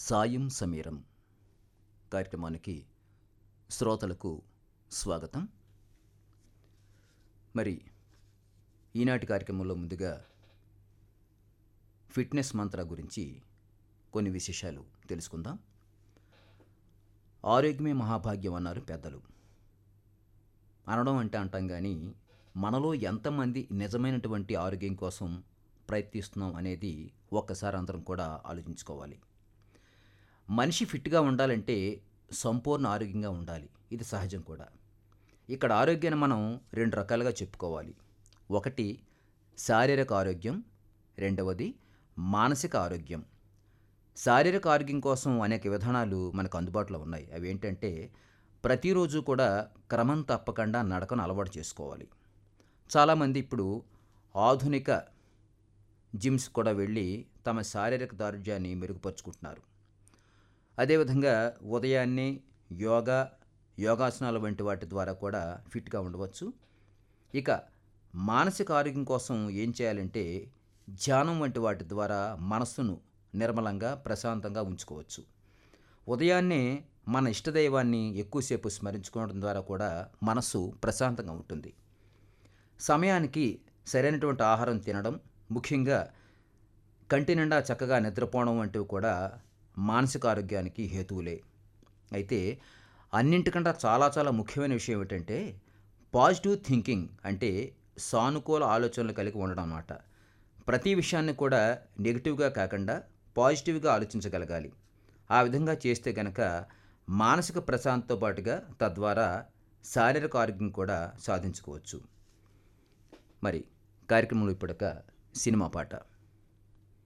సాయం సమీరం కార్యక్రమానికి శ్రోతలకు స్వాగతం మరి ఈనాటి కార్యక్రమంలో ముందుగా ఫిట్నెస్ మంత్ర గురించి కొన్ని విశేషాలు తెలుసుకుందాం ఆరోగ్యమే మహాభాగ్యం అన్నారు పెద్దలు అనడం అంటే అంటాం కానీ మనలో ఎంతమంది నిజమైనటువంటి ఆరోగ్యం కోసం ప్రయత్నిస్తున్నాం అనేది ఒక్కసారి అందరం కూడా ఆలోచించుకోవాలి మనిషి ఫిట్గా ఉండాలంటే సంపూర్ణ ఆరోగ్యంగా ఉండాలి ఇది సహజం కూడా ఇక్కడ ఆరోగ్యాన్ని మనం రెండు రకాలుగా చెప్పుకోవాలి ఒకటి శారీరక ఆరోగ్యం రెండవది మానసిక ఆరోగ్యం శారీరక ఆరోగ్యం కోసం అనేక విధానాలు మనకు అందుబాటులో ఉన్నాయి అవి ఏంటంటే ప్రతిరోజు కూడా క్రమం తప్పకుండా నడకను అలవాటు చేసుకోవాలి చాలామంది ఇప్పుడు ఆధునిక జిమ్స్ కూడా వెళ్ళి తమ శారీరక దారుఢ్యాన్ని మెరుగుపరుచుకుంటున్నారు అదేవిధంగా ఉదయాన్నే యోగా యోగాసనాలు వంటి వాటి ద్వారా కూడా ఫిట్గా ఉండవచ్చు ఇక మానసిక ఆరోగ్యం కోసం ఏం చేయాలంటే ధ్యానం వంటి వాటి ద్వారా మనస్సును నిర్మలంగా ప్రశాంతంగా ఉంచుకోవచ్చు ఉదయాన్నే మన ఇష్టదైవాన్ని ఎక్కువసేపు స్మరించుకోవడం ద్వారా కూడా మనస్సు ప్రశాంతంగా ఉంటుంది సమయానికి సరైనటువంటి ఆహారం తినడం ముఖ్యంగా కంటి నిండా చక్కగా నిద్రపోవడం వంటివి కూడా మానసిక ఆరోగ్యానికి హేతువులే అయితే అన్నింటికంటే చాలా చాలా ముఖ్యమైన విషయం ఏమిటంటే పాజిటివ్ థింకింగ్ అంటే సానుకూల ఆలోచనలు కలిగి ఉండడం అన్నమాట ప్రతి విషయాన్ని కూడా నెగిటివ్గా కాకుండా పాజిటివ్గా ఆలోచించగలగాలి ఆ విధంగా చేస్తే గనక మానసిక ప్రశాంతతో పాటుగా తద్వారా శారీరక ఆరోగ్యం కూడా సాధించుకోవచ్చు మరి కార్యక్రమంలో ఇప్పుడొక సినిమా పాట